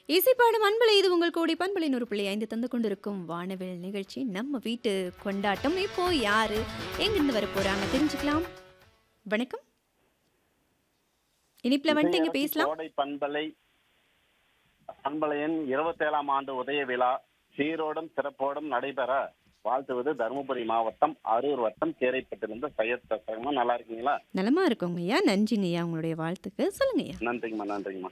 இசைப்பாடும் அன்பலை இது உங்கள் கோடி பண்பலை நூறு புள்ளி ஐந்து தந்து கொண்டிருக்கும் வானவில் நிகழ்ச்சி நம்ம வீட்டு கொண்டாட்டம் இப்போ யாரு எங்கிருந்து வர போறாங்க தெரிஞ்சுக்கலாம் வணக்கம் இனிப்புல வந்துட்டு இங்க பேசலாம் கோடை பண்பலை பண்பலையின் இருபத்தேழாம் ஆண்டு உதய விழா சீரோடும் சிறப்போடும் நடைபெற வாழ்த்துவது தருமபுரி மாவட்டம் அரூர் வட்டம் சேரைப்பட்டிருந்த சையத் பேசுறேங்கம்மா நல்லா இருக்கீங்களா நலமா இருக்கோங்க ஐயா நன்றிங்க ஐயா உங்களுடைய வாழ்த்துக்கு சொல்லுங்க ஐயா நன்றிங்கம்மா நன்றிங்கம்மா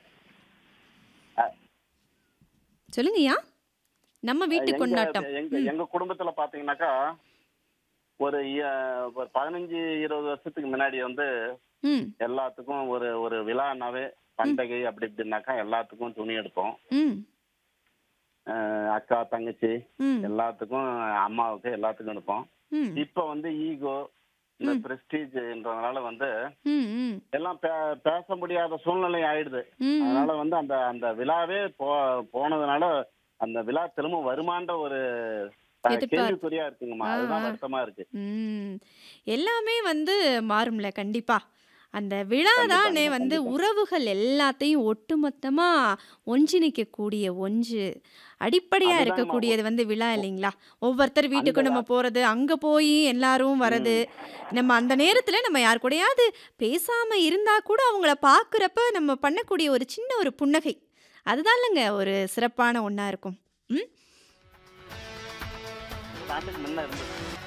சொல்லுங்க ஐயா நம்ம வீட்டு எங்க- கொண்டாட்டம் எங்க எங்க குடும்பத்துல பாத்தீங்கன்னாக்கா ஒரு இய- ஒரு பதினஞ்சு இருபது வருஷத்துக்கு முன்னாடி வந்து ம் எல்லாத்துக்கும் ஒரு ஒரு விழானாவே பண்டிகை அப்படி இப்படின்னாக்கா எல்லாத்துக்கும் துணி எடுப்போம் ம் அஹ் அக்கா தங்கச்சி ம் எல்லாத்துக்கும் அம்மாவுக்கு எல்லாத்துக்கும் எடுப்போம் ம் இப்ப வந்து ஈகோ இந்த பிரஸ்டீஜ்ன்றதுனால வந்து ம் ம் எல்லாம் பே- பேச முடியாத சூழ்நிலை ஆயிடுது ம் அதனால வந்து அந்த அந்த விழாவே போ போனதுனால அந்த விழா திரும்ப வருமான்ற ஒரு அஹ், எதிர்பார்ப்பு. கேள்விக்குறியா இருக்குங்கம்மா அதுதான் ஆ. வருத்தமா இருக்கு ம் எல்லாமே வந்து மாறும்ல கண்டிப்பா அந்த விழா கண்டிப்பா, தானே கண்டிப்பா, வந்து கண்டிப்பா. உறவுகள் எல்லாத்தையும் ஒட்டுமொத்தமா ஒன்றிணைக்கக்கூடிய ஒன்று அடிப்படையா அதுதாங்கம்மா. இருக்கக்கூடியது வந்து விழா இல்லைங்களா ஒவ்வொருத்தர் வீட்டுக்கு அந்த நம்ம போறது அங்க போய் எல்லாரும் வரது நம்ம அந்த நேரத்துல நம்ம யார் கூடயாவது பேசாம இருந்தா கூட அவங்கள பார்க்குறப்ப நம்ம பண்ணக்கூடிய ஒரு சின்ன ஒரு புன்னகை அதுதான் இல்லைங்க ஒரு சிறப்பான ஒண்ணா இருக்கும் ம் ஆண்டுக்கு முன்ன இருந்தது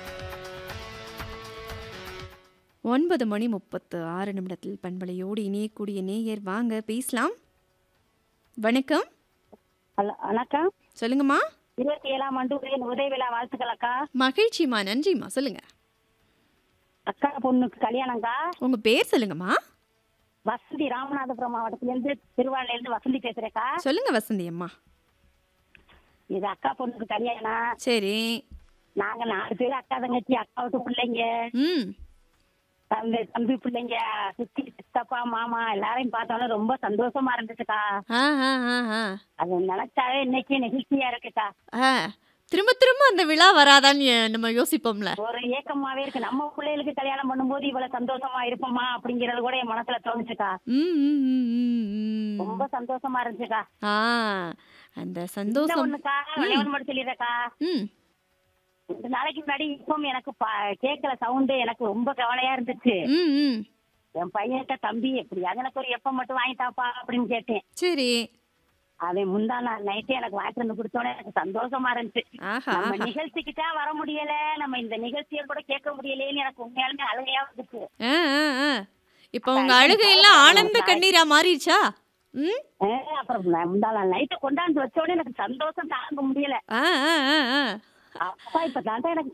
ஒன்பது மணி முப்பத்து ஆறு நிமிடத்தில் பண்பலையோடு இணையக்கூடிய நேயர் வாங்க பேசலாம் வணக்கம் ஹலோ வணக்கம் சொல்லுங்கம்மா இருபத்தி ஏழாம் ஆண்டு உதய உதய விழா வாழ்த்துக்கள் அக்கா மகிழ்ச்சிம்மா நன்றிம்மா சொல்லுங்க அக்கா பொண்ணுக்கு கல்யாணம்க்கா உங்க பேர் சொல்லுங்கம்மா வசந்தி ராமநாதபுரம் மாவட்டத்திலேருந்து திருவாரூர்லேருந்து வசந்தி பேசுறேக்கா சொல்லுங்க வசந்தி அம்மா இது அக்கா பொண்ணுக்கு கல்யாணம் சரி நாங்க நாலு பேர் அக்கா தங்கச்சி அக்காவுக்கு பிள்ளைங்க ம் தம்பி தம்பி பிள்ளைங்க சித்தி சித்தப்பா மாமா எல்லாரையும் பார்த்தோன்னே ரொம்ப சந்தோஷமா இருந்துச்சுக்கா ஆ ஆ ஆ ஆ அது நினைச்சாவே இன்னைக்கு நெகிழ்ச்சியா இருக்குக்கா ஆ திரும்ப திரும்ப அந்த விழா வராதான்னு எ- நம்ம யோசிப்போம்ல ஒரு ஏக்கமாவே இருக்கு நம்ம பிள்ளைகளுக்கு கல்யாணம் பண்ணும்போது இவ்வளவு சந்தோஷமா இருப்போமா அப்படிங்கறது கூட என் மனசுல தோணுச்சுக்கா ம் ம் ம் ம், ம் ரொம்ப சந்தோஷமா இருந்துச்சுக்கா ஆ அந்த இந்த சந்தோஷம் ஒண்ணுக்கா விளையாட மட்டும் சொல்லிடுறேக்கா ம் ரெண்டு நாளைக்கு முன்னாடி இப்பவும் எனக்கு ப- கேட்கல சவுண்டு எனக்கு ரொம்ப கவலையா இருந்துச்சு ம் ம் என் பையன்கிட்ட தம்பி எப்படியாவது எனக்கு ஒரு எப்ப மட்டும் வாங்கிட்டாப்பா அப்படின்னு கேட்டேன் சரி அவன் முந்தா நாள் நைட்டு எனக்கு வாங்கிட்டு வந்து கொடுத்தோன்னே எனக்கு சந்தோஷமா இருந்துச்சு ஆஹா நம்ம ஆஹா. நிகழ்ச்சிக்கு தான் வர முடியல நம்ம இந்த நிகழ்ச்சியை கூட கேட்க முடியலேன்னு எனக்கு உண்மையாலுமே அழுகையா வந்துச்சு ஆ ஆ ஆ இப்போ உங்க அழுகையெல்லாம் ஆனந்த கண்ணீரா மாறிடுச்சா ம் அஹ் அப்புறம் நான் முந்தா நாள் நைட்டு கொண்டாந்து வச்சோடனே எனக்கு சந்தோஷம் தாங்க முடியல ஆ ஆ ஆ ஆ அப்பா இப்ப தாண்டா எனக்கு